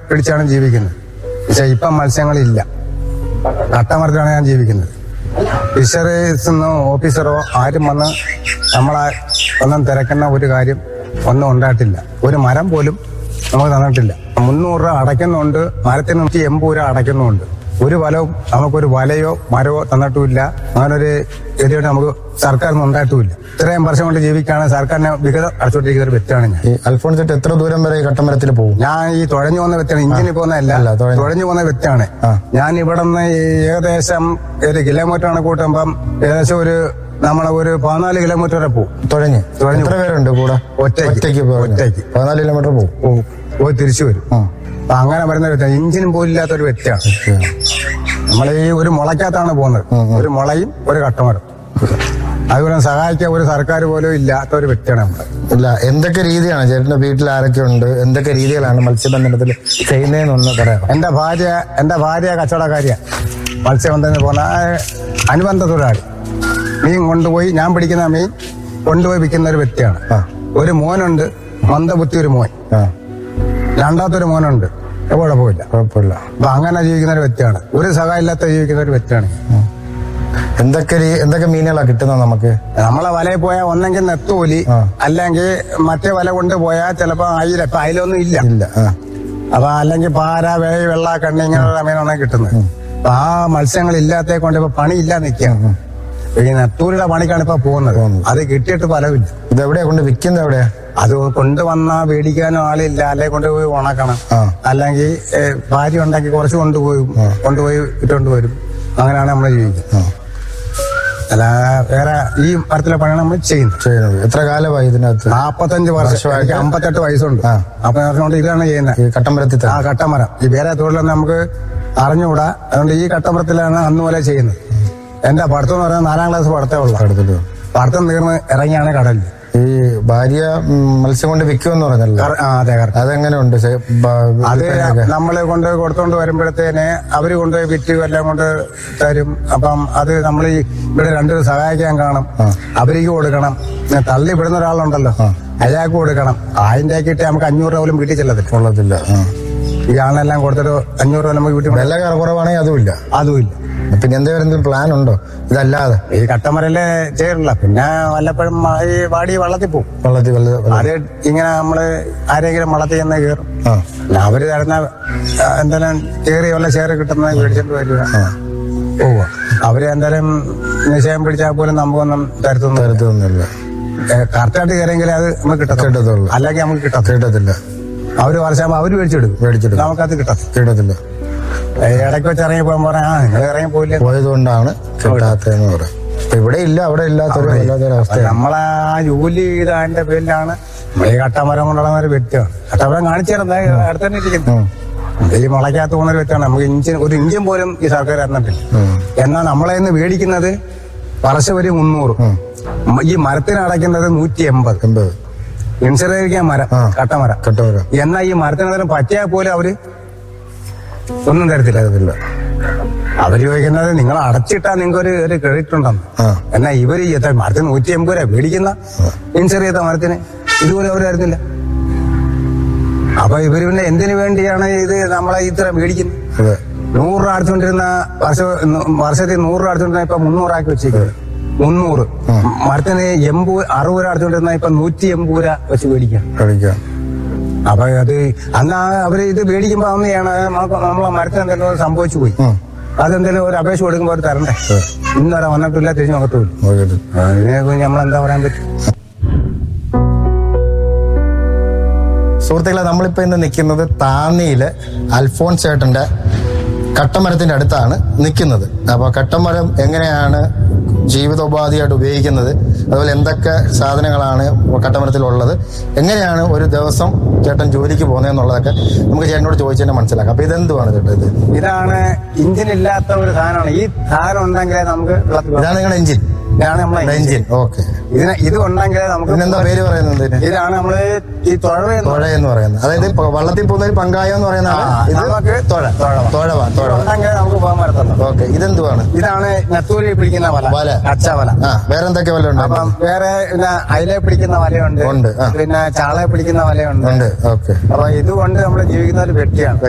പിടിച്ചാണ് ജീവിക്കുന്നത് പക്ഷെ ഇപ്പം മത്സ്യങ്ങളില്ല കട്ടമരത്തിലാണ് ഞാൻ ജീവിക്കുന്നത് ഫിഷറീസ് നിന്നോ ഓഫീസറോ ആരും വന്ന് നമ്മളെ ഒന്നും തിരക്കുന്ന ഒരു കാര്യം ഒന്നും ഉണ്ടായിട്ടില്ല ഒരു മരം പോലും നമുക്ക് തന്നിട്ടില്ല മുന്നൂറ് രൂപ അടയ്ക്കുന്നുണ്ട് മരത്തിന് നൂറ്റി എൺപത് രൂപ അടയ്ക്കുന്നുണ്ട് ഒരു വലവും നമുക്കൊരു വലയോ മരവോ തന്നിട്ടുമില്ല അങ്ങനൊരു ഗതിയോട് നമുക്ക് സർക്കാരിന് ഉണ്ടായിട്ടുമില്ല ഇത്രയും വർഷം കൊണ്ട് ജീവിക്കാണ് സർക്കാരിനെ വിഹിതം അടച്ചുകൊണ്ടിരിക്കുന്ന ഒരു വ്യക്തിയാണ് ഞാൻ ഈ അൽഫോൺസ് ചേട്ടൻ എത്ര ദൂരം വരെ ഈ കട്ടമരത്തിൽ പോകും ഞാൻ ഈ തുഴഞ്ഞു പോകുന്ന വ്യക്തിയാണ് ഇഞ്ചിന് പോകുന്നതല്ല അല്ല, തുഴഞ്ഞ്. തുഴഞ്ഞു പോകുന്ന വ്യക്തിയാണ് ആ. ഞാൻ ഇവിടെ നിന്ന് ഏകദേശം ഒരു കിലോമീറ്റർ ആണ് കൂട്ടുമ്പം ഏകദേശം ഒരു നമ്മളെ ഒരു പതിനാല് കിലോമീറ്റർ വരെ പോകും തുഴഞ്ഞ് തുഴഞ്ഞ് എത്ര പേരുണ്ട് കൂടെ ഒറ്റയ്ക്ക്. ഒറ്റയ്ക്ക് പോകുന്നു. ഒറ്റയ്ക്ക്. പതിനാല് കിലോമീറ്റർ പോകും പോകും പോയി തിരിച്ചു വരും ആ. അപ്പൊ അങ്ങനെ വരുന്ന വ്യക്തിയാണ് ഇഞ്ചിനും പോലും ഇല്ലാത്ത ഒരു വ്യക്തിയാണ് നമ്മൾ ഈ ഒരു മുളയ്ക്കകത്താണ് പോകുന്നത് ഒരു മുളയും ഒരു കട്ടമരം അതുപോലെ സഹായിക്കാൻ ഒരു സർക്കാർ പോലും ഇല്ലാത്ത ഒരു വ്യക്തിയാണ് നമ്മൾ ഇല്ല എന്തൊക്കെ രീതിയാണ് ചേട്ടന്റെ വീട്ടിൽ ആരൊക്കെ ഉണ്ട് എന്തൊക്കെ രീതികളാണ് മത്സ്യബന്ധനത്തിൽ ചെയ്യുന്നതെന്നൊന്ന് പറയാം എന്റെ ഭാര്യ എന്റെ ഭാര്യ കച്ചവടക്കാരിയ മത്സ്യബന്ധനത്തിന് പോകുന്ന ആ, അനുബന്ധ തൊഴിലാളി മീൻ കൊണ്ടുപോയി ഞാൻ പിടിക്കുന്ന മീൻ കൊണ്ടുപോയി വിൽക്കുന്ന ഒരു വ്യക്തിയാണ് ആ. ഒരു മോനുണ്ട് മന്ദബുദ്ധി ഒരു മോൻ ആ രണ്ടാമത്തെ ഒരു മോനുണ്ട് കുഴപ്പമില്ല കുഴപ്പമില്ല അപ്പൊ അങ്ങനെ ജീവിക്കുന്ന ഒരു വ്യക്തിയാണ് ഒരു സഹായം ഇല്ലാത്ത ജീവിക്കുന്ന ഒരു വ്യക്തിയാണ് എന്തൊക്കെ രീ- എന്തൊക്കെ മീനുകളാണ് കിട്ടുന്നത് നമുക്ക് നമ്മളെ വലയിൽ പോയാൽ ഒന്നെങ്കിൽ നെത്തോലി ആ. അല്ലെങ്കിൽ മറ്റേ വല കൊണ്ട് പോയാൽ ചിലപ്പോ അയില ഇപ്പൊ അയിലൊന്നും ഇല്ല ഇല്ല ആ അപ്പൊ അല്ലെങ്കിൽ പാര വേഴ വെള്ള കണ്ണി ഇങ്ങനെയുള്ള മീനാണ് കിട്ടുന്നത് അപ്പൊ ആ മത്സ്യങ്ങൾ ഇല്ലാത്തേ കൊണ്ട് ഇപ്പൊ പണിയില്ല നിൽക്കുകയാണ് ഈ നെത്തൂരിയുടെ പണിക്കാണ് ഇപ്പൊ പോകുന്നത് അത് കിട്ടിയിട്ട് ഫലമില്ല ഇത് എവിടെയാ കൊണ്ട് വിൽക്കുന്നത് എവിടെയാ അത് കൊണ്ടുവന്ന മേടിക്കാനും ആളില്ല അല്ലെങ്കിൽ കൊണ്ടുപോയി ഉണക്കണം ആ. അല്ലെങ്കിൽ ഏ, ഭാര്യ ഉണ്ടെങ്കിൽ കുറച്ച് കൊണ്ടുപോയി കൊണ്ടുപോയി ഇട്ടുകൊണ്ട് വരും അങ്ങനെയാണ് നമ്മൾ ജീവിക്കുന്നത് ആ. അല്ല വേറെ ഈ മരത്തിലെ പണിയാണ് നമ്മൾ ചെയ്യുന്നത് ചെയ്യുന്നത് എത്ര കാലമായി ഇതിനകത്ത് നാപ്പത്തഞ്ച് വർഷം എനിക്ക് അമ്പത്തെട്ട് വയസ്സുണ്ട് ആ. അപ്പൊ വർഷം കൊണ്ട് ഇതാണ് ചെയ്യുന്നത് ഈ കട്ടമ്പരത്തിൽ ആ തന്നെ കട്ടമരം ഈ വേറെ തൊഴിലൊന്നും നമുക്ക് അറിഞ്ഞുകൂടാ അതുകൊണ്ട് ഈ കട്ടമരത്തിലാണ് അന്ന് പോലെ ചെയ്യുന്നത് എന്റെ പഠിത്തം എന്ന് പറഞ്ഞാൽ നാലാം ക്ലാസ് പഠിത്തമേ ഉള്ളൂ അടുത്തിട്ട് പഠിത്തം തീർന്ന് ഇറങ്ങിയാണ് കടലിൽ ഈ ഭാര്യ ഉം, മത്സ്യം കൊണ്ട് വിൽക്കുമെന്ന് പറഞ്ഞല്ലോ കറ- ആ അതെ കറക്റ്റ് അതെങ്ങനെ ഉണ്ട് അത് നമ്മള് കൊണ്ട് കൊടുത്തോണ്ട് വരുമ്പോഴത്തേന് അവര് കൊണ്ടുപോയി വിറ്റ് എല്ലാം കൊണ്ട് തരും അപ്പം അത് നമ്മൾ ഇവിടെ രണ്ടു സഹായിക്കാൻ കാണും അവർക്ക് കൊടുക്കണം പിന്നെ തള്ളി വിടുന്ന ഒരാളുണ്ടല്ലോ അയാൾക്ക് കൊടുക്കണം അതിന്റെ കിട്ടി നമുക്ക് അഞ്ഞൂറ് രൂപ പോലും വീട്ടിൽ ചെല്ലത്തില്ല കൊള്ളത്തില്ല ആ. ഈ ആണെല്ലാം കൊടുത്തിട്ട് അഞ്ഞൂറ് രൂപ നമുക്ക് വീട്ടിൽ വില കുറവാണെങ്കിൽ അതുമില്ല അതുമില്ല പിന്നെ എന്തെങ്കിലും പ്ലാൻ ഉണ്ടോ ഇതല്ലാതെ ഈ കട്ടമരല്ലേ ചേരില്ല പിന്നെ വല്ലപ്പോഴും മ- ഈ വാടി വള്ളത്തിൽ പോകും വെള്ളത്തിൽ വെള്ള വെള്ളം. അത് ഇങ്ങനെ നമ്മള് ആരെങ്കിലും വള്ളത്തിൽ ചെന്ന് കയറും ആ പിന്നെ അവര് തരുന്ന ആ, എന്തെങ്കിലും കയറി വല്ല ഷെയർ കിട്ടുന്ന മേടിച്ചിട്ട് വരിക പോവുക അവര് എന്തായാലും നിശ്ചയം പിടിച്ചാൽ പോലും നമുക്കൊന്നും തരത്തൊന്നും തരത്തൊന്നുമില്ല കറക്റ്റായിട്ട് കയറിയെങ്കിൽ അത് നമുക്ക് കിട്ടത്തുള്ളൂ കിട്ടത്തുള്ളൂ അല്ലെങ്കിൽ നമുക്ക് കിട്ടത്തില്ല കിട്ടത്തില്ല അവര് വർഷം അവര് മേടിച്ചെടുക്കും മേടിച്ചെടുക്കും നമുക്കത് കിട്ടത്തില്ല കിട്ടത്തില്ല ഏ, ഇടയ്ക്ക് വെച്ച് ഇറങ്ങി പോകാൻ പറയാം ആ നിങ്ങൾ ഇറങ്ങി പോയില്ലേ പോയത് കൊണ്ടാണ് കിട്ടാത്തതെന്ന് പറയാം ഇപ്പൊ ഇവിടെ ഇല്ല അവിടെ ഇല്ലാത്തൊരു വല്ലാത്തൊരവസ്ഥയാണ് നമ്മളെ ആ ജോലി ചെയ്ത അതിന്റെ പേരിലാണ് നമ്മൾ ഈ കട്ടമരം കൊണ്ടുള്ള ഒരു വ്യക്തിയാണ് കട്ടമരം കാണിച്ചു തരുന്നത് അടുത്ത് തന്നെ ഇരിക്കുന്നു ഈ മുളയ്ക്കകത്ത് പോകുന്ന ഒരു വ്യക്തിയാണ് നമുക്ക് ഇഞ്ചിൻ ഒരു ഇഞ്ചിൻ പോലും ഈ സർക്കാർ തന്നിട്ടില്ല എന്നാൽ നമ്മളെ ഇന്ന് മേടിക്കുന്നത് വർഷം ഒരു മുന്നൂറ് മ- ഈ മരത്തിന് അടയ്ക്കുന്നത് നൂറ്റി എൺപത് എൺപത് ഇൻഷുറൻസ് മരം ആ. കട്ടമരം കട്ടവരം എന്നാൽ ഈ മരത്തിന് എന്തെങ്കിലും പറ്റിയാൽ പോലും അവര് ഒന്നും തരത്തില്ല ഇല്ല അവര് ചോദിക്കുന്നത് നിങ്ങൾ അടച്ചിട്ടാ നിങ്ങൾക്ക് ഒരു ഒരു ക്രെഡിറ്റ് ഉണ്ടെന്ന് ആ എന്നാ ഇവര് ഈ എത്ര മരത്തിന് നൂറ്റി എൺപത് രൂപ മേടിക്കുന്ന ഇൻഷുർ ചെയ്ത മരത്തിന് ഇതുപോലെ അവർ തരുന്നില്ല അപ്പൊ ഇവര് പിന്നെ എന്തിനു വേണ്ടിയാണ് ഇത് നമ്മളെ ഇത്ര മേടിക്കുന്നത് അതെ നൂറ് രൂപ അടച്ചുകൊണ്ടിരുന്ന വർഷ വർഷത്തിൽ നൂറ് രൂപ അടച്ചുകൊണ്ടിരുന്ന ഇപ്പൊ മുന്നൂറാക്കി വെച്ചേക്കുന്നത് മുന്നൂറ് മരത്തിന് എൺപത് അറുപത് രൂപ അടച്ചുകൊണ്ടിരുന്ന ഇപ്പൊ നൂറ്റി എൺപത് രൂപ വെച്ച് മേടിക്കാം കഴിക്കാം അപ്പൊ അത് അന്ന് ആ അവര് ഇത് മേടിക്കുമ്പോ അന്ന് ചെയ്യണം നമുക്ക് നമ്മളെ മരത്തിന് എന്തെങ്കിലും സംഭവിച്ചു പോയി ഉം. അതെന്തെങ്കിലും ഒരു അപേക്ഷ കൊടുക്കുമ്പോൾ അവർ തരണ്ടേ ഇന്നവരെ വന്നിട്ടില്ല തിരിഞ്ഞു നോക്കത്തുമില്ല നോക്കിയിട്ട് അതിനെ നമ്മൾ എന്താ പറയാൻ പറ്റും സുഹൃത്തുക്കളെ നമ്മളിപ്പോ ഇന്ന് നിൽക്കുന്നത് താന്നിയിലെ അൽഫോൺസ് ചേട്ടന്റെ കട്ടമരത്തിന്റെ അടുത്താണ് നിൽക്കുന്നത് അപ്പൊ കട്ടമരം എങ്ങനെയാണ് ജീവിതോപാധിയായിട്ട് ഉപയോഗിക്കുന്നത് അതുപോലെ എന്തൊക്കെ സാധനങ്ങളാണ് കട്ടമരത്തിലുള്ളത് എങ്ങനെയാണ് ഒരു ദിവസം ചേട്ടൻ ജോലിക്ക് പോകുന്നതെന്നുള്ളതൊക്കെ നമുക്ക് ചേട്ടനോട് ചോദിച്ചു തന്നെ മനസ്സിലാക്കാം അപ്പൊ ഇതെന്തുവാണ് ചേട്ടൻ ഇത് ഇതാണ് ഇഞ്ചിൻ ഇല്ലാത്ത ഒരു സാധനമാണ് ഈ സാധനം ഉണ്ടെങ്കിലേ നമുക്ക് വെള്ളത്തിൽ പോകാം. ഇതാണ് നിങ്ങളുടെ എഞ്ചിൻ ഇതാണ് നമ്മളെ എഞ്ചിൻ എഞ്ചിൻ ഓക്കെ ഇതിന് ഇത് ഉണ്ടെങ്കിലേ നമുക്ക് ഇതിനെന്താ പേര് പറയുന്നത് ഇതിന് ഇതാണ് നമ്മള് ഈ തുഴവ തുഴ എന്ന് പറയുന്നത് അതായത് ഇപ്പൊ വള്ളത്തിൽ പോകുന്നതിൽ പങ്കായം എന്ന് പറയുന്നതാണ് ഇത് നമുക്ക് തുഴ തുഴവ തുഴവ തുഴവ ഉണ്ടെങ്കിലേ നമുക്ക് പോകാൻ പറ്റത്തുള്ളൂ ഓക്കെ ഇതെന്തുവാണ് ഇതാണ് നെത്തൂരി പിടിക്കുന്ന വല വല. കച്ച വല ആ വേറെ എന്തൊക്കെ വല്ല ഉണ്ട് അപ്പം വേറെ പിന്നെ അയിലെ പിടിക്കുന്ന വലയുണ്ട് ഉണ്ട്, ആ. പിന്നെ ചാളയെ പിടിക്കുന്ന വലയുണ്ട് ഉണ്ട് ഓക്കെ അപ്പൊ ഇതുകൊണ്ട് നമ്മൾ ജീവിക്കുന്ന ഒരു വ്യക്തിയാണ്